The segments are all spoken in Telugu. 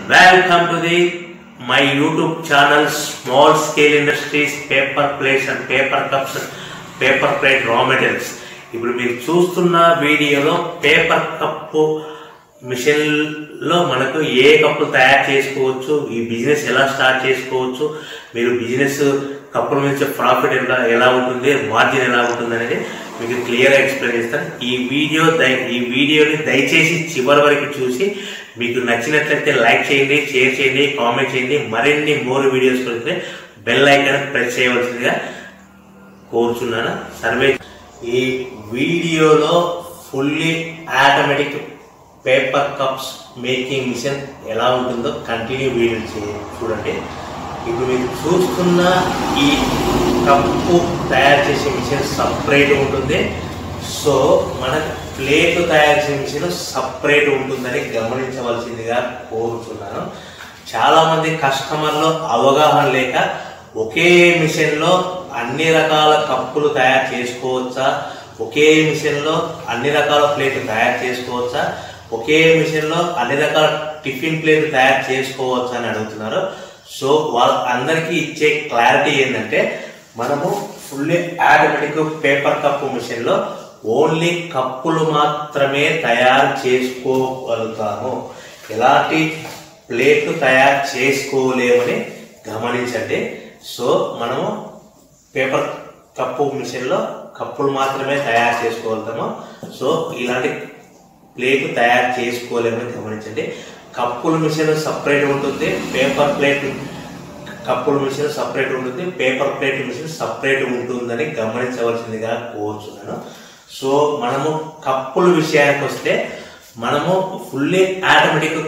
Welcome to the my YouTube channel Small Scale Industries Paper Plates and Paper Cups and Paper Plate Raw Materials. ఇప్పుడు మీరు చూస్తున్న వీడియోలో పేపర్ కప్పు మిషన్ లో మనకు ఏ కప్పులు తయారు చేసుకోవచ్చు ఈ బిజినెస్ ఎలా స్టార్ట్ చేసుకోవచ్చు మీరు బిజినెస్ కప్పుల నుంచి ప్రాఫిట్ ఎలా ఎలా ఉంటుంది మార్జిన్ ఎలా ఉంటుంది అనేది మీకు క్లియర్ ఎక్స్ప్లెయిన్ చేస్తాను ఈ వీడియో దయ- ఈ వీడియోని దయచేసి చివరి వరకు చూసి మీకు నచ్చినట్లయితే లైక్ చేయండి షేర్ చేయండి కామెంట్ చేయండి మరిన్ని మోర్ వీడియోస్ కొడితే బెల్ ఐకాన్ ప్రెస్ చేయవలసిందిగా కోరుచున్నాను సర్వే ఈ వీడియోలో fully automatic paper cups making machine ఎలా ఉంటుందో కంటిన్యూ వీడియో చే- చూడండి ఇప్పుడు మీరు చూస్తున్న ఈ కప్పు తయారు చేసే మిషన్ సపరేట్ ఉంటుంది సో మన ప్లేట్ తయారు చేసే మిషన్ సపరేట్ ఉంటుందని గమనించవలసిందిగా కోరుతున్నాను చాలా మంది కస్టమర్లు అవగాహన లేక ఒకే మిషన్ లో అన్ని రకాల కప్పులు తయారు చేసుకోవచ్చా ఒకే మిషన్ లో అన్ని రకాల ప్లేట్లు తయారు చేసుకోవచ్చా ఒకే మిషన్ లో అన్ని రకాల టిఫిన్ ప్లేట్ తయారు చేసుకోవచ్చా అని అడుగుతున్నారు సో వాళ్ళ అందరికీ ఇచ్చే క్లారిటీ ఏంటంటే మనము fully automatic paper cup machine లో ఓన్లీ కప్పులు మాత్రమే తయారు చేసుకోగలుగుతాము ఎలాంటి ప్లేట్లు తయారు చేసుకోలేమని గమనించండి సో మనము పేపర్ కప్పు మిషన్లో కప్పులు మాత్రమే తయారు చేసుకోగలుగుతాము సో ఇలాంటి ప్లేట్ తయారు చేసుకోలేమని గమనించండి కప్పుల మిషన్ సపరేట్ ఉంటుంది పేపర్ ప్లేట్ కప్పుల మిషన్ సపరేట్ ఉంటుంది పేపర్ ప్లేట్ మిషన్ సపరేట్ ఉంటుందని గమనించవలసిందిగా కోరుచున్నాను సో మనము కప్పుల విషయానికి వస్తే మనము ఫుల్లీ ఆటోమేటిక్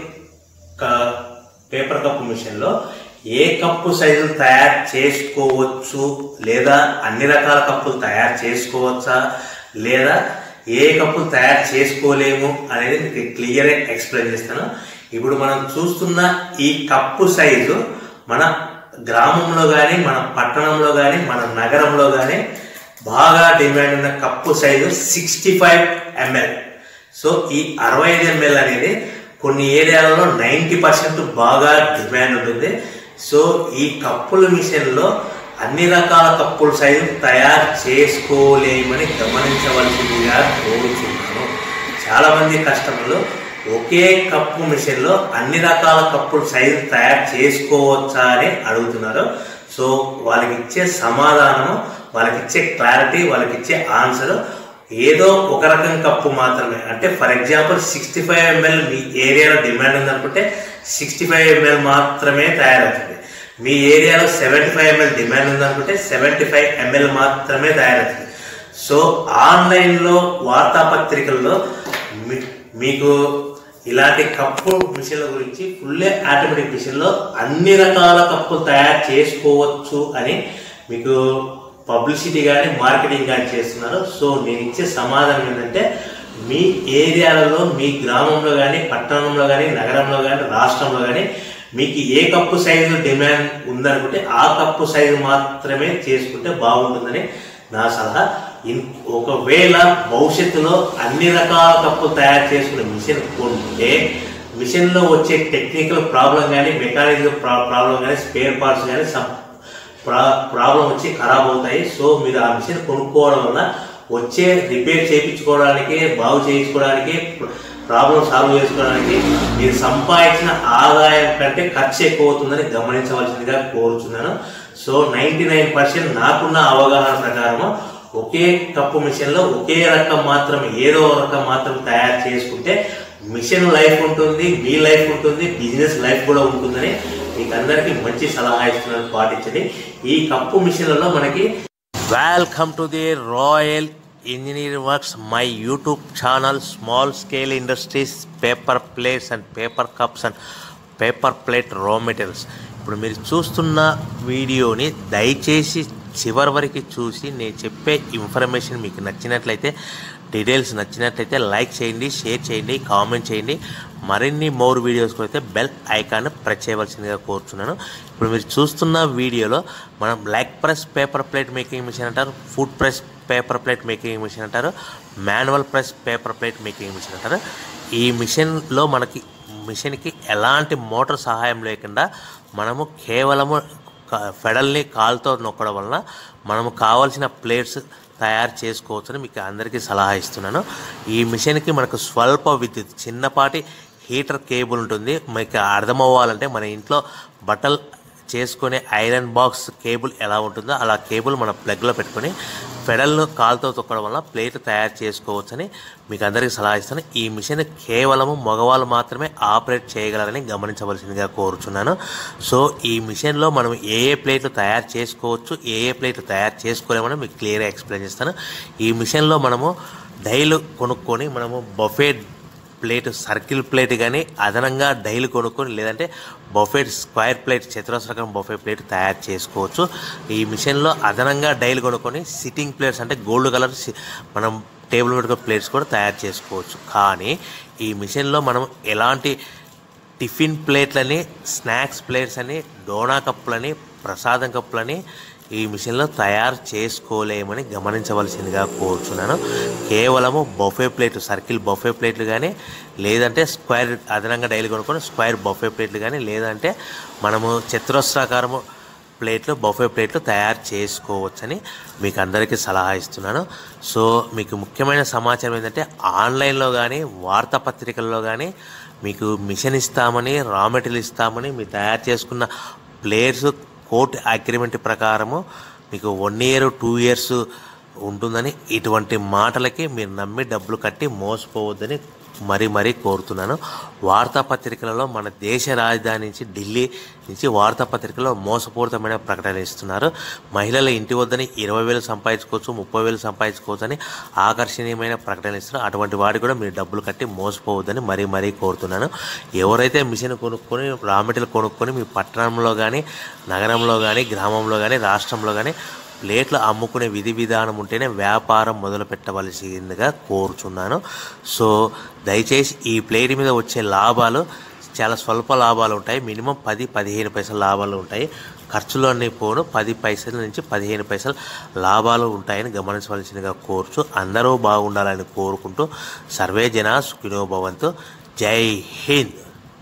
క- పేపర్ కప్పు మిషన్లో ఏ కప్పు సైజులు తయారు చేసుకోవచ్చు లేదా అన్ని రకాల కప్పులు తయారు చేసుకోవచ్చా లేదా ఏ కప్పులు తయారు చేసుకోలేము అనేది మీకు క్లియర్ ఎక్స్ప్లెయిన్ చేస్తాను ఇప్పుడు మనం చూస్తున్న ఈ కప్పు సైజు మన గ్రామంలో కానీ మన పట్టణంలో కానీ మన నగరంలో కానీ బాగా డిమాండ్ ఉన్న cup size sixty five ML so ఈ అరవై ఐదు ఎంఎల్ అనేది కొన్ని ఏరియాలలో నైంటీ పర్సెంట్ బాగా డిమాండ్ ఉంటుంది సో ఈ కప్పుల మిషన్లో అన్ని రకాల కప్పుల సైజు తయారు చేసుకోలేమని గమనించవలసిందిగా కోరుచున్నాను చాలా మంది కస్టమర్లు ఒకే కప్పు మిషన్లో అన్ని రకాల కప్పుల సైజు తయారు చేసుకోవచ్చా అని అడుగుతున్నారు సో వాళ్ళకి ఇచ్చే సమాధానము వాళ్ళకి ఇచ్చే క్లారిటీ వాళ్ళకి ఇచ్చే ఆన్సర్ ఏదో ఒక రకం కప్పు మాత్రమే అంటే for example sixty five ML మీ ఏరియాలో డిమాండ్ ఉందనుకుంటే సిక్స్టీ ఫైవ్ ఎంఎల్ మాత్రమే తయారవుతుంది మీ ఏరియాలో సెవెంటీ ఫైవ్ ఎంఎల్ డిమాండ్ ఉందనుకుంటే సెవెంటీ ఫైవ్ ఎంఎల్ మాత్రమే తయారవుతుంది సో ఆన్లైన్లో వార్తాపత్రికల్లో మీ- మీకు ఇలాంటి కప్పు మిషన్ల గురించి ఫుల్లీ ఆటోమేటిక్ మిషన్లో అన్ని రకాల కప్పులు తయారు చేసుకోవచ్చు అని మీకు పబ్లిసిటీ కానీ మార్కెటింగ్ కానీ చేస్తున్నారు సో నేను ఇచ్చే సమాధానం ఏంటంటే మీ ఏరియాలలో మీ గ్రామంలో కానీ పట్టణంలో కానీ నగరంలో కానీ రాష్ట్రంలో కానీ మీకు ఏ కప్పు సైజు డిమాండ్ ఉందనుకుంటే ఆ కప్పు సైజు మాత్రమే చేసుకుంటే బాగుంటుందని నా సలహా ఇన్ ఒకవేళ భవిష్యత్తులో అన్ని రకాల కప్పులు తయారు చేసుకునే మిషన్ కొంటే మిషన్లో వచ్చే టెక్నికల్ ప్రాబ్లం కానీ మెకానికల్ ప్రాబ్లం కానీ స్పేర్ పార్ట్స్ కానీ సమ్ ప్రా- ప్రాబ్లం వచ్చి ఖరాబ్ అవుతాయి సో మీరు ఆ మిషన్ కొనుక్కోవడం వల్ల వచ్చే రిపేర్ చేయించుకోవడానికి బాగు చేయించుకోవడానికి ప్రాబ్లం సాల్వ్ చేసుకోవడానికి మీరు సంపాదించిన ఆదాయం కంటే ఖర్చు ఎక్కువ అవుతుందని గమనించవలసిందిగా కోరుచున్నాను సో నైంటీ నైన్ పర్సెంట్ నాకున్న అవగాహన ప్రకారం ఒకే కప్పు మిషన్లో ఒకే రకం మాత్రం ఏదో ఒక రకం మాత్రం తయారు చేసుకుంటే మిషన్ లైఫ్ ఉంటుంది మీ లైఫ్ ఉంటుంది బిజినెస్ లైఫ్ కూడా ఉంటుందని మీకు అందరికీ మంచి సలహా ఇస్తున్నాను పాటించండి ఈ కప్పు మిషన్లలో మనకి welcome to the royal engineer works my YouTube channel small scale industries paper plates and paper cups and paper plate raw materials ఇప్పుడు మీరు చూస్తున్న వీడియోని దయచేసి చివరి వరకు చూసి నేను చెప్పే ఇన్ఫర్మేషన్ మీకు నచ్చినట్లయితే డీటెయిల్స్ నచ్చినట్లయితే లైక్ చేయండి షేర్ చేయండి కామెంట్ చేయండి మరిన్ని మోర్ వీడియోస్ అయితే బెల్ ఐకాన్ ప్రెస్ చేయవలసిందిగా కోరుతున్నాను ఇప్పుడు మీరు చూస్తున్న వీడియోలో మనం block press paper plate making machine అంటారు food press paper plate making machine అంటారు manual press paper plate making machine అంటారు ఈ మిషన్లో మనకి మిషన్కి ఎలాంటి మోటార్ సహాయం లేకుండా మనము కేవలము క- ఫెడల్ని కాలుతో నొక్కడం వలన మనము కావాల్సిన ప్లేట్స్ తయారు చేసుకోవచ్చని మీకు అందరికీ సలహా ఇస్తున్నాను ఈ మిషన్కి మనకు స్వల్ప విద్యుత్ చిన్నపాటి హీటర్ కేబుల్ ఉంటుంది మీకు అర్థమవ్వాలంటే మన ఇంట్లో బట్టలు చేసుకునే ఐరన్ బాక్స్ కేబుల్ ఎలా ఉంటుందో అలా కేబుల్ మన ప్లగ్లో పెట్టుకొని ఫెడల్ను కాలుతో తొక్కడం వల్ల ప్లేట్ తయారు చేసుకోవచ్చని మీకు అందరికీ సలహా ఇస్తాను ఈ మిషన్ కేవలము మగవాళ్ళు మాత్రమే ఆపరేట్ చేయగలరని గమనించవలసిందిగా కోరుచున్నాను సో ఈ మిషన్లో మనం ఏ ఏ ప్లేట్లు తయారు చేసుకోవచ్చు ఏ ఏ ప్లేట్లు తయారు చేసుకోలేమని మీకు క్లియర్గా ఎక్స్ప్లెయిన్ చేస్తాను ఈ మిషన్లో మనము డైలు కొనుక్కొని మనము బఫెట్ ప్లేట్ సర్కిల్ ప్లేట్ కానీ అదనంగా డైలు కొనుక్కొని లేదంటే బఫెట్ స్క్వేర్ ప్లేట్ చతురస్రకం బఫే ప్లేట్ తయారు చేసుకోవచ్చు ఈ మిషన్లో అదనంగా డైలు కొనుక్కొని సిట్టింగ్ ప్లేట్స్ అంటే గోల్డ్ కలర్ సి- మనం టేబుల్ పెట్టుకునే ప్లేట్స్ కూడా తయారు చేసుకోవచ్చు కానీ ఈ మిషన్లో మనం ఎలాంటి టిఫిన్ ప్లేట్లని స్నాక్స్ ప్లేట్స్ అని డోనా కప్పులని ప్రసాదం కప్పులని ఈ మిషన్లో తయారు చేసుకోలేమని గమనించవలసిందిగా కోరుచున్నాను కేవలము బొఫే ప్లేట్ సర్కిల్ బొఫే ప్లేట్లు కానీ లేదంటే స్క్వేర్ అదనంగా డైలీ కొనుక్కొని స్క్వేర్ బొఫే ప్లేట్లు కానీ లేదంటే మనము చతురస్రాకారము ప్లేట్లు బఫే ప్లేట్లు తయారు చేసుకోవచ్చని మీకు అందరికీ సలహా ఇస్తున్నాను సో మీకు ముఖ్యమైన సమాచారం ఏంటంటే ఆన్లైన్లో కానీ వార్తాపత్రికల్లో కానీ మీకు మిషన్ ఇస్తామని రా మెటీరియల్ ఇస్తామని మీరు తయారు చేసుకున్న ప్లేయర్స్ కోర్ట్ అగ్రిమెంట్ ప్రకారము మీకు వన్ ఇయర్ టూ ఇయర్స్ ఉంటుందని ఇటువంటి మాటలకి మీరు నమ్మి డబ్బులు కట్టి మోసపోవద్దని మరీ మరీ కోరుతున్నాను వార్తాపత్రికలలో మన దేశ రాజధాని నుంచి ఢిల్లీ నుంచి వార్తాపత్రికలో మోసపూరితమైన ప్రకటన ఇస్తున్నారు మహిళల ఇంటి వద్దని ఇరవై వేలు సంపాదించుకోవచ్చు ముప్పై వేలు సంపాదించుకోవచ్చు అని ఆకర్షణీయమైన ప్రకటన ఇస్తున్నారు అటువంటి వాడి కూడా మీరు డబ్బులు కట్టి మోసపోవద్దని మరీ మరీ కోరుతున్నాను ఎవరైతే మిషన్ కొనుక్కొని రా మెటీరియల్ కొనుక్కొని మీ పట్టణంలో కానీ నగరంలో కానీ గ్రామంలో కానీ రాష్ట్రంలో కానీ ప్లేట్లు అమ్ముకునే విధి విధానం ఉంటేనే వ్యాపారం మొదలు పెట్టవలసిందిగా కోరుచున్నాను సో దయచేసి ఈ ప్లేట్ మీద వచ్చే లాభాలు చాలా స్వల్ప లాభాలు ఉంటాయి మినిమం పది పదిహేను పైసల లాభాలు ఉంటాయి ఖర్చులు అన్నీ పోను పది పైసల నుంచి పదిహేను పైసలు లాభాలు ఉంటాయని గమనించవలసిందిగా కోరుచు అందరూ బాగుండాలని కోరుకుంటూ సర్వే జన సుఖినో భవంతు జై హింద్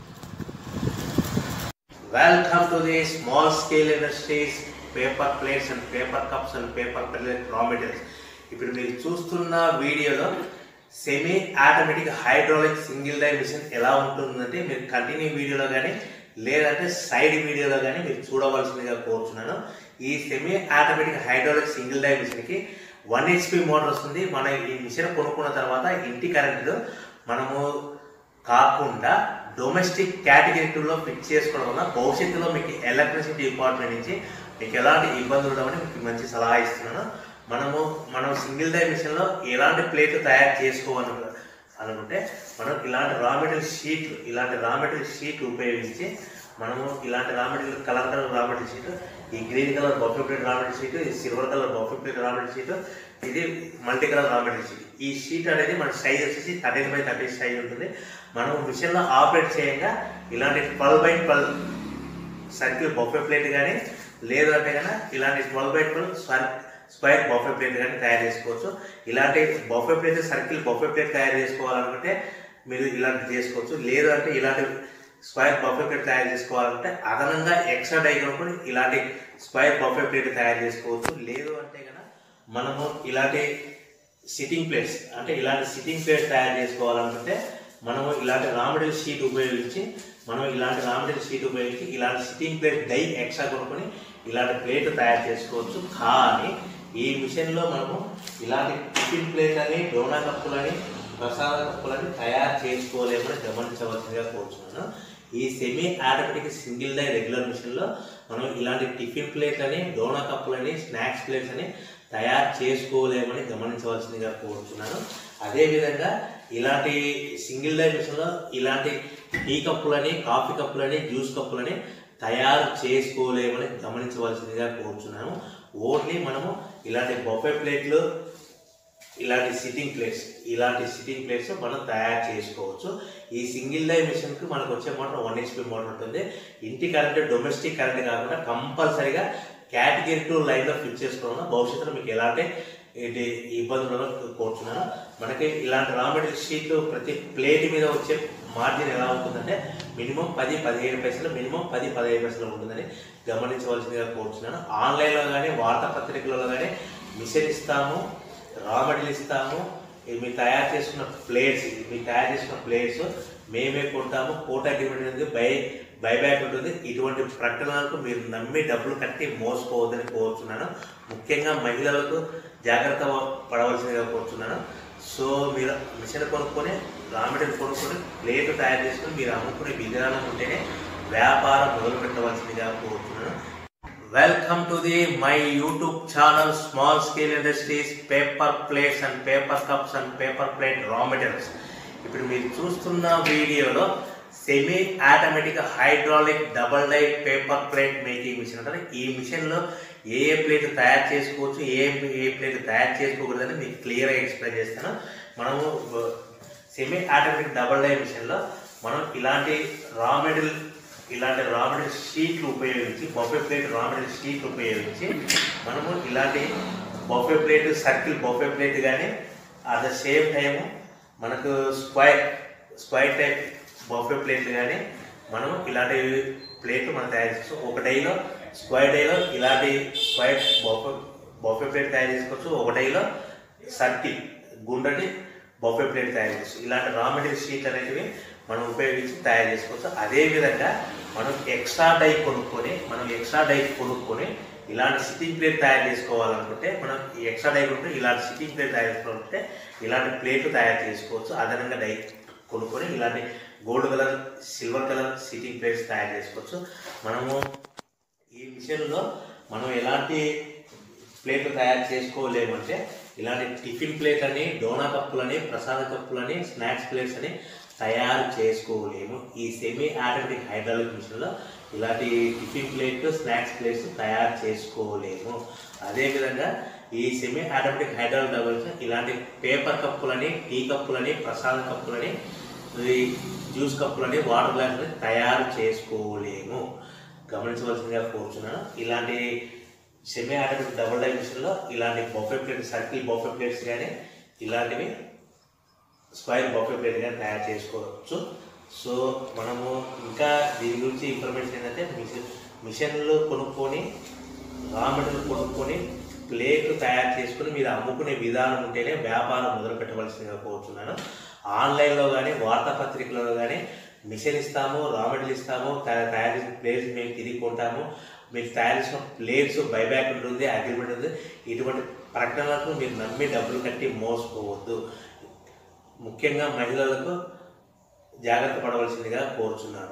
welcome to the small scale industries paper plates and paper cups and paper plate raw materials ఇప్పుడు మీరు చూస్తున్న వీడియోలో semi automatic hydraulic single die machine ఎలా ఉంటుందంటే మీరు కంటిన్యూ వీడియోలో కానీ లేదంటే సైడ్ వీడియోలో కానీ మీరు చూడవలసిందిగా కోరుతున్నాను ఈ semi automatic hydraulic single die మిషన్కి వన్ హెచ్పి మోటార్ వస్తుంది మనం ఈ మిషన్ కొనుక్కున్న తర్వాత ఇంటి కరెంటులో మనము కాకుండా డొమెస్టిక్ కేటగిరీలో ఫిక్స్ చేసుకోవడం వల్ల భవిష్యత్తులో మీకు ఎలక్ట్రిసిటీ డిపార్ట్మెంట్ నుంచి మీకు ఎలాంటి ఇబ్బందులు ఉండవని మీకు మంచి సలహా ఇస్తున్నాను మనము మనం సింగిల్ డై మిషన్లో ఎలాంటి ప్లేట్ తయారు చేసుకోవాలి అనుకుంటే మనం ఇలాంటి రా మెటీరియల్ షీట్లు ఇలాంటి రా మెటీరియల్ షీట్ ఉపయోగించి మనము ఇలాంటి raw material colour colour raw material sheet ఈ green colour buffet plate raw material sheet ఈ silver colour buffet plate raw material sheet ఇది multi colour raw material sheet ఈ షీట్ అనేది మన సైజ్ వచ్చేసి థర్టీన్ బై థర్టీ సైజ్ ఉంటుంది మనం మిషన్లో ఆపరేట్ చేయంగా ఇలాంటి twelve by twelve circle buffet plate కానీ లేదు అంటే కనుక ఇలాంటి twelve by twelve square buffet plate కానీ తయారు చేసుకోవచ్చు ఇలాంటి buffet plate circle buffet plate తయారు చేసుకోవాలనుకుంటే మీరు ఇలాంటి చేసుకోవచ్చు లేదు అంటే ఇలాంటి స్క్వేర్ బఫే ప్లేట్ తయారు చేసుకోవాలంటే అదనంగా ఎక్స్ట్రా డై కొనుక్కొని ఇలాంటి స్క్వేర్ బఫే ప్లేట్ తయారు చేసుకోవచ్చు లేదు అంటే కనుక మనము ఇలాంటి సిట్టింగ్ ప్లేట్స్ అంటే ఇలాంటి సిట్టింగ్ ప్లేట్ తయారు చేసుకోవాలనుకుంటే మనము ఇలాంటి రామడిల్ షీట్ ఉపయోగించి మనం ఇలాంటి రామడిల్ షీట్ ఉపయోగించి ఇలాంటి సిట్టింగ్ ప్లేట్ డై ఎక్స్ట్రా కొనుక్కొని ఇలాంటి ప్లేట్ తయారు చేసుకోవచ్చు కానీ ఈ మిషన్లో మనము ఇలాంటి టిఫిన్ ప్లేట్ అని డోనా కప్పులని ప్రసాద కప్పులని తయారు చేసుకోలేమని గమనించవలసిందిగా కోరుతున్నాను ఈ semi automatic single die regular మిషన్లో మనం ఇలాంటి టిఫిన్ ప్లేట్లని డోనా కప్పులని స్నాక్స్ ప్లేట్స్ అని తయారు చేసుకోలేమని గమనించవలసిందిగా కోరుతున్నాను అదేవిధంగా ఇలాంటి సింగిల్ డై మిషన్లో ఇలాంటి టీ కప్పులని కాఫీ కప్పులని జ్యూస్ కప్పులని తయారు చేసుకోలేమని గమనించవలసిందిగా కోరుతున్నాను ఓన్లీ మనము ఇలాంటి బొఫే ప్లేట్లు ఇలాంటి సిట్టింగ్ ప్లేట్స్ ఇలాంటి సిట్టింగ్ ప్లేట్స్ మనం తయారు చేసుకోవచ్చు ఈ సింగిల్ డై మిషన్కి మనకు వచ్చే మోటార్ వన్ హెచ్పి మోటార్ ఉంటుంది ఇంటి కరెంట్ డొమెస్టిక్ కరెంట్ కాకుండా కంపల్సరీగా కేటగిరీ టూ లైన్లో ఫిక్స్ చేసుకోవడం వల్ల భవిష్యత్తులో మీకు ఎలాంటి ఇది ఇబ్బందులను కోరుతున్నాను మనకి ఇలాంటి రా మెటీరియల్ షీట్లు ప్రతి ప్లేట్ మీద వచ్చే మార్జిన్ ఎలా ఉంటుందంటే మినిమం పది పదిహేను పైసలు మినిమం పది పదిహేను పైసలు ఉంటుందని గమనించవలసిందిగా కోరుతున్నాను ఆన్లైన్లో కానీ వార్తాపత్రికలలో కానీ మిషన్ ఇస్తాము రా మెటీరియల్ ఇస్తాము ఇవి మీరు తయారు చేసుకున్న ప్లేట్స్ మీరు తయారు చేసుకున్న ప్లేట్స్ మేమే కొంటాము కోట అగ్రిమెంట్ ఉంది బై బైబ్యాక్ ఉంటుంది ఇటువంటి ప్రకటనలకు మీరు నమ్మి డబ్బులు కట్టి మోసపోవద్దని కోరుతున్నాను ముఖ్యంగా మహిళలకు జాగ్రత్త పడవలసిందిగా కోరుతున్నాను సో మీరు మిషన్ కొనుక్కొని రా మెటీరియల్ కొనుక్కొని ప్లేట్ తయారు చేసుకొని మీరు అమ్ముకునే విధానం ఉంటేనే వ్యాపారం మొదలు పెట్టవలసిందిగా కోరుతున్నాను welcome to the my YouTube channel small scale industries paper plates and paper cups and paper plate raw materials ఇప్పుడు మీరు చూస్తున్న వీడియోలో semi automatic hydraulic double die paper plate making machine అంటే ఈ మిషన్లో ఏ ఏ ప్లేట్ తయారు చేసుకోవచ్చు ఏ ఏ ప్లేట్ తయారు చేసుకోకూడదని మీకు క్లియర్గా ఎక్స్ప్లెయిన్ చేస్తాను మనము సెమీ ఆటోమేటిక్ డబల్ డై మిషన్లో మనం ఇలాంటి రా మెటీరియల్ ఇలాంటి రా మెటీరియల్ షీట్లు ఉపయోగించి బొఫే ప్లేట్ రా మెటీరియల్ షీట్లు ఉపయోగించి మనము ఇలాంటి buffet plate circle buffet plate కానీ అట్ ద సేమ్ టైము మనకు స్క్వైర్ స్క్వైర్ టైప్ బొఫే ప్లేట్లు కానీ మనం ఇలాంటి ప్లేట్లు మనం తయారు చేసుకోవచ్చు ఒక డైలో స్క్వైర్ డైలో ఇలాంటి స్క్వైర్ బొఫే బొఫే ప్లేట్ తయారు చేసుకోవచ్చు ఒక డైలో సర్కిల్ గుండ్రటి బొఫే ప్లేట్ తయారు చేసుకోవచ్చు ఇలాంటి రా మెటీరియల్ షీట్ అనేటివి మనం ఉపయోగించి తయారు చేసుకోవచ్చు అదేవిధంగా మనం ఎక్స్ట్రా డై కొనుక్కొని మనం ఎక్స్ట్రా డై కొనుక్కొని ఇలాంటి సిట్టింగ్ ప్లేట్ తయారు చేసుకోవాలనుకుంటే మనం ఈ ఎక్స్ట్రా డై కొనుక్కుంటే ఇలాంటి సిట్టింగ్ ప్లేట్ తయారు చేసుకోవాలంటే ఇలాంటి ప్లేట్లు తయారు చేసుకోవచ్చు అదనంగా డై కొనుక్కొని ఇలాంటి gold colour silver colour sitting plates తయారు చేసుకోవచ్చు మనము ఈ మిషన్లో మనం ఎలాంటి ప్లేట్లు తయారు చేసుకోలేమంటే ఇలాంటి టిఫిన్ ప్లేట్ అని డోనా కప్పులని ప్రసాద కప్పులని స్నాక్స్ ప్లేట్స్ అని తయారు చేసుకోలేము ఈ సెమీ ఆటోమేటిక్ హైడ్రాలిక్ మిషన్లో ఇలాంటి టిఫిన్ ప్లేట్ స్నాక్స్ ప్లేట్స్ తయారు చేసుకోలేము అదేవిధంగా ఈ సెమీ ఆటోమేటిక్ హైడ్రాలిక్ డబల్స్ ఇలాంటి పేపర్ కప్పులని టీ కప్పులని ప్రసాద కప్పులని ఈ జ్యూస్ కప్పులని వాటర్ గ్లాసులని తయారు చేసుకోలేము గమనించవలసిందిగా కోరుచున్నాను ఇలాంటి సెమీ ఆటోమేటిక్ డబుల్ డై మిషన్లో ఇలాంటి buffet plate circle buffet plates కానీ ఇలాంటివి స్క్వైర్ బొఫే ప్లేట్ కానీ తయారు చేసుకోవచ్చు సో మనము ఇంకా దీని గురించి ఇన్ఫర్మేషన్ ఏంటంటే మిషన్ మిషన్లు కొనుక్కొని రా మెటీరియల్ కొనుక్కొని ప్లేట్ తయారు చేసుకుని మీరు అమ్ముకునే విధానం ఉంటేనే వ్యాపారం మొదలు పెట్టవలసిందిగా కోరుతున్నాను ఆన్లైన్లో కానీ వార్తాపత్రికలలో కానీ మిషన్ ఇస్తాము రా మెటీరియల్ ఇస్తాము తయా- తయారు చేసిన ప్లేట్స్ మేము తిరిగి కొంటాము మీరు తయారు చేసిన ప్లేట్స్ బైబ్యాక్ ఉంటుంది అగ్రిమెంట్ ఉంది ఇటువంటి ప్రకటనలకు మీరు నమ్మి డబ్బులు కట్టి మోసపోవద్దు ముఖ్యంగా మహిళలకు జాగ్రత్త పడవలసిందిగా కోరుచున్నాను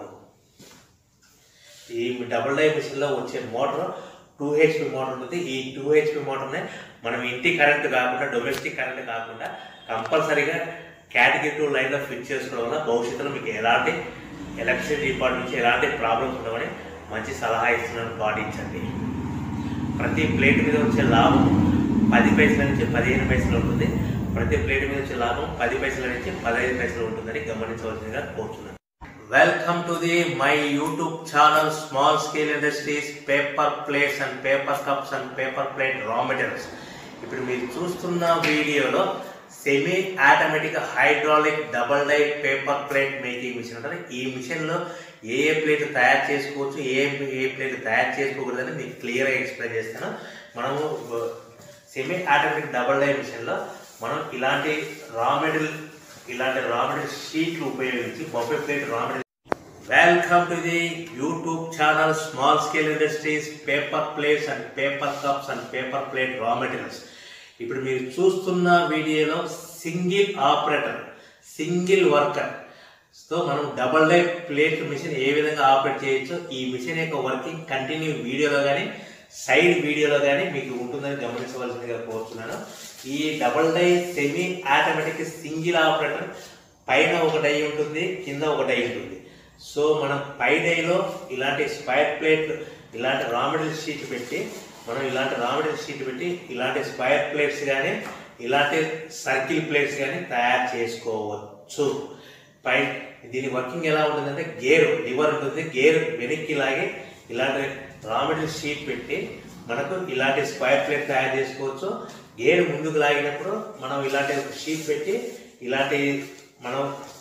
ఈ డబుల్ డై మిషన్లో వచ్చే మోటార్ టూ హెచ్పి మోటార్ ఉంటుంది ఈ టూ హెచ్పి మోటార్ని మనం ఇంటి కరెంట్ కాకుండా డొమెస్టిక్ కరెంట్ కాకుండా కంపల్సరీగా కేటగిరీ టూ లైన్లో ఫిట్ చేసుకోవడం వల్ల భవిష్యత్తులో మీకు ఎలాంటి ఎలక్ట్రిసిటీ డిపార్ట్మెంట్ నుంచి ఎలాంటి ప్రాబ్లమ్స్ ఉండవని మంచి సలహా ఇస్తున్నాను పాటించండి ప్రతి ప్లేట్ మీద వచ్చే లాభం పది పైసల నుంచి పదిహేను పైసలు ఉంటుంది ప్రతి ప్లేట్ మీద వచ్చే లాభం పది పైసల నుంచి పదహైదు పైసలు ఉంటుందని గమనించవలసిందిగా కోరుతున్నాను welcome to the my YouTube channel small scale industries paper plates and paper cups and paper plate raw materials ఇప్పుడు మీరు చూస్తున్న వీడియోలో semi automatic hydraulic double die paper plate making machine అంటే ఈ మిషన్లో ఏ ఏ ప్లేట్ తయారు చేసుకోవచ్చు ఏ ఏ ప్లేట్ తయారు చేసుకోకూడదని మీకు క్లియర్గా ఎక్స్ప్లెయిన్ చేస్తాను మనము సెమీ ఆటోమేటిక్ డబల్ డై మిషన్లో మనం ఇలాంటి రా మెటీరియల్ ఇలాంటి రా మెటీరియల్ షీట్లు ఉపయోగించి buffet plate raw material welcome to the YouTube channel small scale industries paper plates and paper cups and paper plate raw materials ఇప్పుడు మీరు చూస్తున్న వీడియోలో single operator single worker so మనం డబల్ డై ప్లేట్ మిషన్ ఏ విధంగా ఆపరేట్ చేయొచ్చో ఈ మిషన్ యొక్క వర్కింగ్ కంటిన్యూ వీడియోలో కానీ సైడ్ వీడియోలో కానీ మీకు ఉంటుందని గమనించవలసిందిగా కోరుతున్నాను ఈ double die semi automatic single operator పైన ఒక డై ఉంటుంది కింద ఒక డై ఉంటుంది సో మనం పై డైలో ఇలాంటి స్క్వైర్ ప్లేట్ ఇలాంటి రా మెటీరియల్ షీట్ పెట్టి మనం ఇలాంటి రా మెటీరియల్ షీట్ పెట్టి ఇలాంటి స్క్వైర్ ప్లేట్స్ కానీ ఇలాంటి సర్కిల్ ప్లేట్స్ కానీ తయారు చేసుకోవచ్చు పై దీని వర్కింగ్ ఎలా ఉంటుందంటే గేర్ లివర్ ఉంటుంది గేర్ వెనక్కి లాగి ఇలాంటి రా మెటీరియల్ షీట్ పెట్టి మనకు ఇలాంటి స్క్వైర్ ప్లేట్ తయారు చేసుకోవచ్చు గేర్ ముందుకు లాగినప్పుడు మనం ఇలాంటి షీట్ పెట్టి ఇలాంటి మనం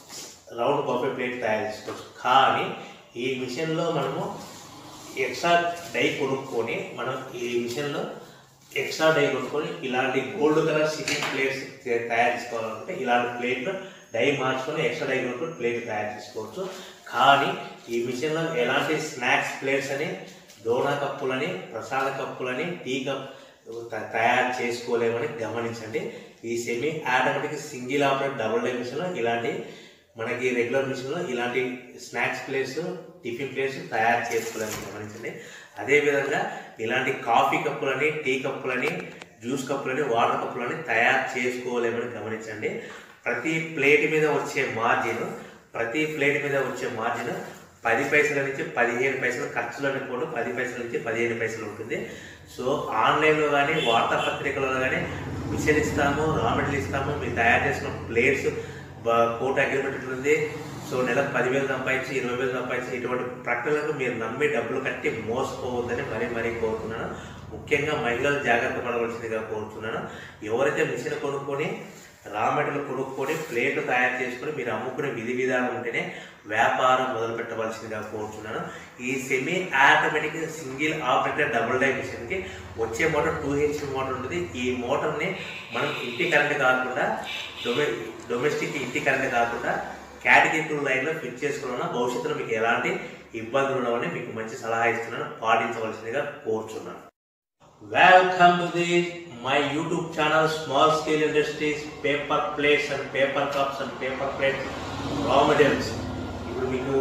రౌండ్ బఫే ప్లేట్ తయారు చేసుకోవచ్చు కానీ ఈ మిషన్లో మనము ఎక్స్ట్రా డై కొనుక్కొని మనం ఈ మిషన్లో ఎక్స్ట్రా డై కొనుక్కొని ఇలాంటి గోల్డ్ కలర్ సిట్టింగ్ ప్లేట్స్ తయారు చేసుకోవాలంటే ఇలాంటి ప్లేట్లు డై మార్చుకొని ఎక్స్ట్రా డై కొనుక్కొని ప్లేట్ తయారు చేసుకోవచ్చు కానీ ఈ మిషన్లో ఎలాంటి స్నాక్స్ ప్లేట్స్ అని డోనా కప్పులని ప్రసాద కప్పులని టీ కప్ త- తయారు చేసుకోలేమని గమనించండి ఈ semi automatic single operate double die మిషన్లో ఇలాంటి మనకి రెగ్యులర్ మిషన్లో ఇలాంటి స్నాక్స్ ప్లేట్స్ టిఫిన్ ప్లేట్స్ తయారు చేసుకోవాలని గమనించండి అదేవిధంగా ఇలాంటి కాఫీ కప్పులని టీ కప్పులని జ్యూస్ కప్పులని వాటర్ కప్పులని తయారు చేసుకోలేమని గమనించండి ప్రతి ప్లేట్ మీద వచ్చే మార్జిన్ ప్రతి ప్లేట్ మీద వచ్చే మార్జిన్ పది పైసల నుంచి పదిహేను పైసలు ఖర్చులను కూడా పది పైసల నుంచి పదిహేను పైసలు ఉంటుంది సో ఆన్లైన్లో కానీ వార్తాపత్రికలలో కానీ మిషన్ ఇస్తాము రా మెటీరియల్ ఇస్తాము మీరు తయారు చేసిన ప్లేట్స్ కోర్టు అగ్రిమెంట్ ఉంది సో నెలకు పదివేలు సంపాదించి ఇరవై వేలు సంపాదించి ఇటువంటి ప్రకటనలకు మీరు నమ్మి డబ్బులు కట్టి మోసపోవద్దని మరీ మరీ కోరుతున్నాను ముఖ్యంగా మహిళలు జాగ్రత్త పడవలసిందిగా కోరుతున్నాను ఎవరైతే మిషన్ కొనుక్కొని రా మెటీరియల్ కొనుక్కొని ప్లేట్లు తయారు చేసుకొని మీరు అమ్ముకునే విధి విధానం ఉంటేనే వ్యాపారం మొదలు పెట్టవలసిందిగా కోరుతున్నాను ఈ semi automatic single operator double die మిషన్కి వచ్చే మోటార్ టూ హెచ్పి మోటార్ ఉంటుంది ఈ మోటార్ని మనం ఇంటి కరెంట్ కాకుండా డొమె డొమెస్టిక్ ఇంటి కరెంట్ కాకుండా కేటగిరీ లైన్లో ఫిట్ చేసుకోవడం భవిష్యత్తులో మీకు ఎలాంటి ఇబ్బందులు ఉండవని మీకు మంచి సలహా ఇస్తున్నాను పాటించవలసిందిగా కోరుచున్నాను welcome to the my YouTube channel small scale industries paper plates and paper cups and paper plates raw materials ఇప్పుడు మీకు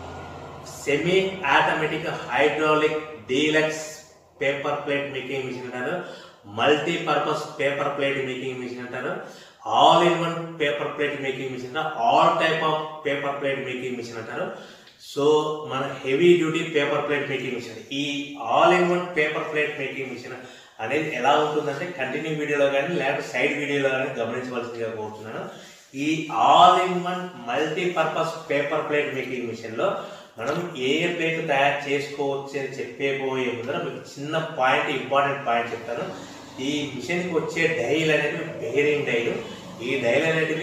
semi automatic hydraulic deluxe paper plate making machine అంటారు multi purpose paper plate making machine అంటారు all in one paper plate making machine all type of paper plate making machine అంటారు సో మన heavy duty paper plate making machine ఈ all in one paper plate making machine అనేది ఎలా ఉంటుందంటే కంటిన్యూ వీడియోలో కానీ లేకపోతే సైడ్ వీడియోలో కానీ గమనించవలసిందిగా కోరుతున్నాను ఈ all in one multi purpose paper plate making మిషన్లో మనం ఏ ఏ ప్లేట్ తయారు చేసుకోవచ్చు అని చెప్పేపోయే ముందర మీకు చిన్న పాయింట్ ఇంపార్టెంట్ పాయింట్ చెప్తాను ఈ మిషన్కి వచ్చే డైలు అనేవి బేరింగ్ డైలు ఈ డైలు అనేటివి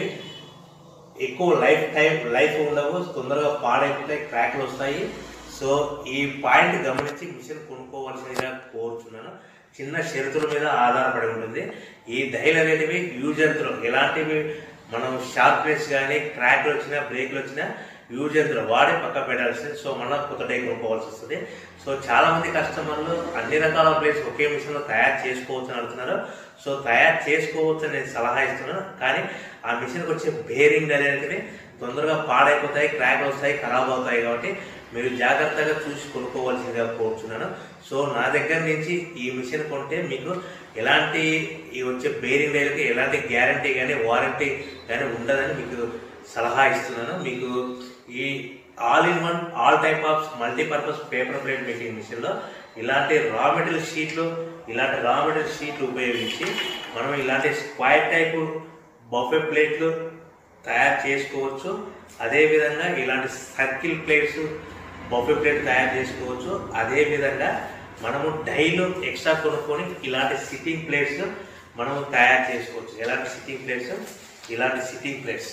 ఎక్కువ లైఫ్ టైం లైఫ్ ఉండవు తొందరగా పాడైపోతాయి క్రాక్లు వస్తాయి సో ఈ పాయింట్ గమనించి మిషన్ కొనుక్కోవాల్సిందిగా కోరుచున్నాను చిన్న షరతుల మీద ఆధారపడి ఉంటుంది ఈ డైల్ అనేటివి యూజ్ అండ్ త్రో ఎలాంటివి మనం షార్ప్నెస్ కానీ క్రాక్లు వచ్చినా బ్రేక్లు వచ్చినా యూజ్ అండ్ త్రో వాడి పక్క పెట్టాల్సింది సో మళ్ళీ కొత్త డై కొనుక్కోవాల్సి వస్తుంది సో చాలా మంది కస్టమర్లు అన్ని రకాల ప్లేట్స్ ఒకే మిషన్లో తయారు చేసుకోవచ్చు అని అడుగుతున్నారు సో తయారు చేసుకోవచ్చు అని నేను సలహా ఇస్తున్నాను కానీ ఆ మిషన్కి వచ్చే బేరింగ్ అనేటివి తొందరగా పాడైపోతాయి క్రాక్ వస్తాయి ఖరాబ్ అవుతాయి కాబట్టి మీరు జాగ్రత్తగా చూసి కొనుక్కోవాల్సిందిగా కోరుచున్నాను సో నా దగ్గర నుంచి ఈ మిషన్ కొంటే మీకు ఎలాంటి ఈ వచ్చే బేరింగ్ డైలకి ఎలాంటి గ్యారంటీ కానీ వారంటీ కానీ ఉండదని మీకు సలహా ఇస్తున్నాను మీకు ఈ all in one all type of multipurpose paper plate making మిషన్లో ఇలాంటి రా మెటీరియల్ షీట్లు ఇలాంటి రా మెటీరియల్ షీట్లు ఉపయోగించి మనం ఇలాంటి స్క్వైర్ టైపు బఫే ప్లేట్లు తయారు చేసుకోవచ్చు అదేవిధంగా ఇలాంటి సర్కిల్ ప్లేట్స్ బఫే ప్లేట్ తయారు చేసుకోవచ్చు అదేవిధంగా మనము డైలు ఎక్స్ట్రా కొనుక్కొని ఇలాంటి సిట్టింగ్ ప్లేట్స్ మనము తయారు చేసుకోవచ్చు ఎలాంటి సిట్టింగ్ ప్లేట్స్ ఇలాంటి సిట్టింగ్ ప్లేట్స్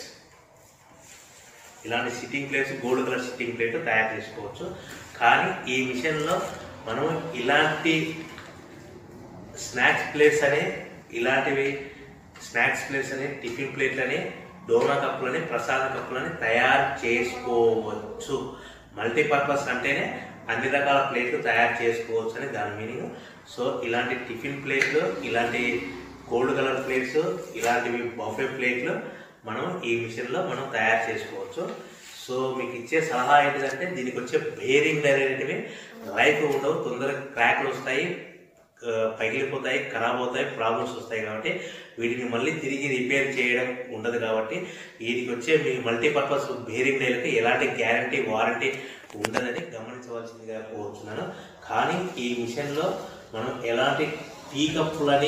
ఇలాంటి sitting plates gold colour sitting plate తయారు చేసుకోవచ్చు కానీ ఈ మిషన్లో మనం ఇలాంటి స్నాక్స్ ప్లేట్స్ అని ఇలాంటివి స్నాక్స్ ప్లేట్స్ అని టిఫిన్ ప్లేట్లు అని డోనా కప్పులని ప్రసాద కప్పులని తయారు చేసుకోవచ్చు మల్టీపర్పస్ అంటేనే అన్ని రకాల ప్లేట్లు తయారు చేసుకోవచ్చు అని దాని మీనింగ్ సో ఇలాంటి టిఫిన్ ప్లేట్లు ఇలాంటి గోల్డ్ కలర్ ప్లేట్స్ ఇలాంటివి బఫే ప్లేట్లు మనం ఈ మిషన్లో మనం తయారు చేసుకోవచ్చు సో మీకు ఇచ్చే సలహా ఏంటిదంటే దీనికి వచ్చే బేరింగ్ అనేటివి లైఫ్ ఉండవు తొందరగా క్రాక్లు వస్తాయి ఆ, పగిలిపోతాయి ఖరాబ్ అవుతాయి ప్రాబ్లమ్స్ వస్తాయి కాబట్టి వీటిని మళ్ళీ తిరిగి రిపేర్ చేయడం ఉండదు కాబట్టి వీటికి వచ్చే మీ మల్టీపర్పస్ బేరింగ్ డైలకి ఎలాంటి గ్యారంటీ వారంటీ ఉండదని గమనించవలసిందిగా కోరుతున్నాను కానీ ఈ మిషన్లో మనం ఎలాంటి టీ కప్పులని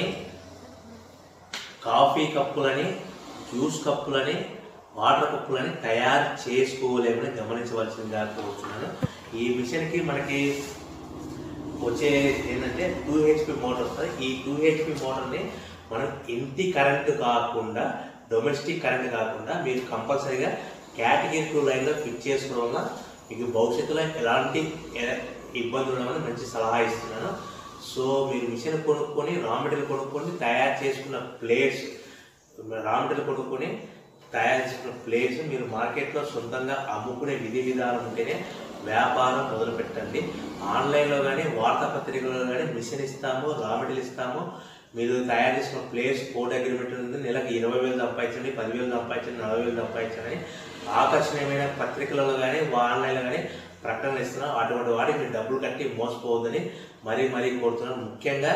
కాఫీ కప్పులని జ్యూస్ కప్పులని వాటర్ కప్పులని తయారు చేసుకోలేమని గమనించవలసిందిగా కోరుతున్నాను ఈ మిషన్కి మనకి వచ్చే ఏంటంటే టూ హెచ్పి మోటార్ వస్తుంది ఈ టూ హెచ్పి మోటార్ని మనం ఇంటి కరెంటు కాకుండా డొమెస్టిక్ కరెంట్ కాకుండా మీరు కంపల్సరీగా కేటగిరీ టూ లైన్లో ఫిట్ చేసుకోవడం వల్ల మీకు భవిష్యత్తులో ఎలాంటి ఎ- ఇబ్బందులు ఉండవని మంచి సలహా ఇస్తున్నాను సో మీరు మిషన్ కొనుక్కొని రా మెటీరియల్ కొనుక్కొని తయారు చేసుకున్న ప్లేట్స్ రా మెటీరియల్ కొనుక్కొని తయారు చేసుకున్న ప్లేట్స్ మీరు మార్కెట్లో సొంతంగా అమ్ముకునే విధి విధానం ఉంటేనే వ్యాపారం మొదలు పెట్టండి ఆన్లైన్లో కానీ వార్తాపత్రికల్లో కానీ మిషన్ ఇస్తాము రా మెటీరియల్ ఇస్తాము మీరు తయారు చేసిన ప్లేస్ కోడ్ అగ్రిమెంట్ ఉంది నెలకు ఇరవై వేలు సంపాదించండి పదివేలు సంపాదించండి నలభై వేలు సంపాదించండి ఆకర్షణీయమైన పత్రికలలో కానీ ఆన్లైన్లో కానీ ప్రకటనలు ఇస్తున్నాం అటువంటి వాటికి మీరు డబ్బులు కట్టి మోసపోవద్దని మరీ మరీ కోరుతున్నాను ముఖ్యంగా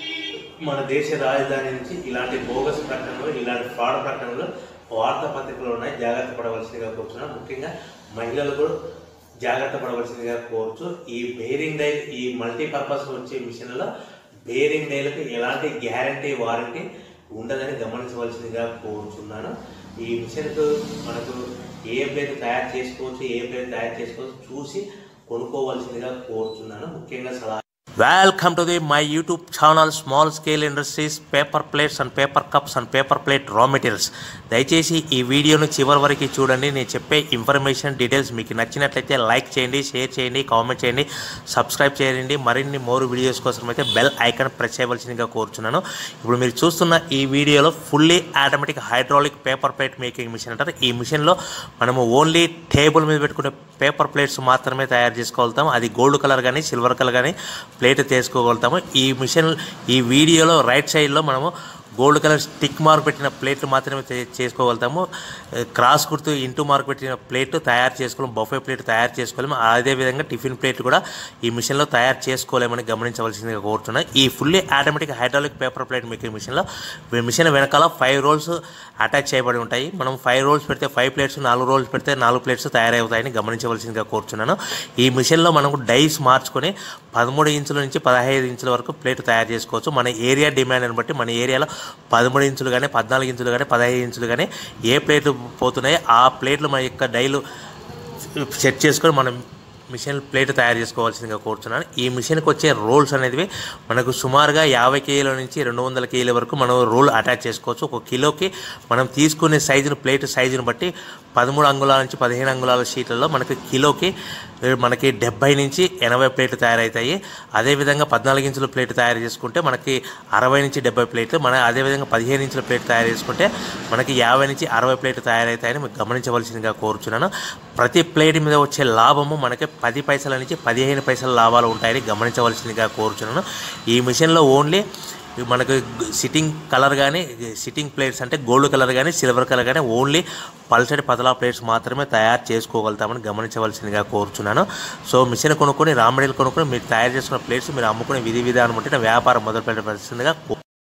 మన దేశ రాజధాని నుంచి ఇలాంటి బోగస్ ప్రకటనలు ఇలాంటి ఫ్రాడ్ ప్రకటనలు వార్తాపత్రికలు ఉన్నాయి జాగ్రత్త పడవలసిందిగా కోరుతున్నాను ముఖ్యంగా మహిళలు కూడా జాగ్రత్త పడవలసిందిగా కోరుచు ఈ బేరింగ్ డైల్ ఈ మల్టీపర్పస్ వచ్చే మిషన్లలో బేరింగ్ డైలకు ఎలాంటి గ్యారంటీ వారంటీ ఉండదని గమనించవలసిందిగా కోరుచున్నాను ఈ మిషన్కు మనకు ఏ ప్లేట్ తయారు చేసుకోవచ్చు ఏ ప్లేట్ తయారు చేసుకోవచ్చు చూసి కొనుక్కోవాల్సిందిగా కోరుచున్నాను ముఖ్యంగా సలహా welcome to the my YouTube channel small scale industries paper plates and paper cups and paper plate raw materials దయచేసి ఈ వీడియోను చివరి వరకు చూడండి నేను చెప్పే ఇన్ఫర్మేషన్ డీటెయిల్స్ మీకు నచ్చినట్లయితే లైక్ చేయండి షేర్ చేయండి కామెంట్ చేయండి సబ్స్క్రైబ్ చేయండి మరిన్ని మోర్ వీడియోస్ కోసం అయితే బెల్ ఐకాన్ ప్రెస్ చేయవలసిందిగా కోరుచున్నాను ఇప్పుడు మీరు చూస్తున్న ఈ వీడియోలో fully automatic hydraulic paper plate making machine అంటారు ఈ మిషన్లో మనము ఓన్లీ టేబుల్ మీద పెట్టుకునే పేపర్ ప్లేట్స్ మాత్రమే తయారు చేసుకోగలుగుతాం అది గోల్డ్ కలర్ కానీ సిల్వర్ కలర్ కానీ ప్లేట్ తీసుకోగలుగుతాము ఈ మిషన్ ఈ వీడియోలో రైట్ సైడ్లో మనము గోల్డ్ కలర్ స్టిక్ మార్క్ పెట్టిన ప్లేట్లు మాత్రమే తే- చేసుకోగలుగుతాము ఏ, క్రాస్ గుర్తు ఇంటూ మార్క్ పెట్టిన ప్లేట్ తయారు చేసుకోలేము బఫే ప్లేట్ తయారు చేసుకోలేము అదేవిధంగా టిఫిన్ ప్లేట్ కూడా ఈ మిషన్లో తయారు చేసుకోలేమని గమనించవలసిందిగా కోరుతున్నాను ఈ fully automatic hydraulic paper plate making మిషన్లో ఈ మిషన్ వెనకాల ఫైవ్ రోల్స్ అటాచ్ చేయబడి ఉంటాయి మనం ఫైవ్ రోల్స్ పెడితే ఫైవ్ ప్లేట్స్ నాలుగు రోల్స్ పెడితే నాలుగు ప్లేట్స్ తయారవుతాయని గమనించవలసిందిగా కోరుచున్నాను ఈ మిషన్లో మనకు డైస్ మార్చుకొని పదమూడు ఇంచుల నుంచి పదహైదు ఇంచుల వరకు ప్లేట్ తయారు చేసుకోవచ్చు మన ఏరియా డిమాండ్ని బట్టి మన ఏరియాలో పదమూడు ఇంచులు కానీ పద్నాలుగు ఇంచులు కానీ పదహైదు ఇంచులు కానీ ఏ ప్లేట్లు పోతున్నాయో ఆ ప్లేట్లు మన యొక్క డైలు సెట్ చేసుకొని మనం మిషన్ ప్లేట్ తయారు చేసుకోవాల్సిందిగా కోరుతున్నాను ఈ మిషన్కి వచ్చే రోల్స్ అనేవి మనకు సుమారుగా యాభై కేజీల నుంచి రెండు వందల కేజీల వరకు మనం రోల్ అటాచ్ చేసుకోవచ్చు ఒక కిలోకి మనం తీసుకునే సైజును ప్లేట్ సైజును బట్టి పదమూడు అంగుళాల నుంచి పదిహేను అంగుళాల షీట్లలో మనకి కిలోకి ఏ, మనకి డెబ్బై నుంచి ఎనభై ప్లేట్లు తయారవుతాయి అదేవిధంగా పద్నాలుగు ఇంచుల ప్లేట్ తయారు చేసుకుంటే మనకి అరవై నుంచి డెబ్బై ప్లేట్లు మన అదేవిధంగా పదిహేను ఇంచుల ప్లేట్ తయారు చేసుకుంటే మనకి యాభై నుంచి అరవై ప్లేట్లు తయారవుతాయని మీకు గమనించవలసిందిగా కోరుచున్నాను ప్రతి ప్లేట్ మీద వచ్చే లాభము మనకి పది పైసల నుంచి పదిహేను పైసల లాభాలు ఉంటాయని గమనించవలసిందిగా కోరుచున్నాను ఈ మిషన్లో ఓన్లీ మనకు సిట్టింగ్ కలర్ కానీ సిట్టింగ్ ప్లేట్స్ అంటే గోల్డ్ కలర్ కానీ సిల్వర్ కలర్ కానీ ఓన్లీ పల్సటి పతలా ప్లేట్స్ మాత్రమే తయారు చేసుకోగలుగుతామని గమనించవలసిందిగా కోరుచున్నాను సో మిషన్ కొనుక్కొని రా మెటీరియల్ కొనుక్కొని మీరు తయారు చేసుకున్న ప్లేట్స్ మీరు అమ్ముకునే విధి విధానం ఉంటే నా వ్యాపారం మొదలు పెట్టవలసిందిగా కో-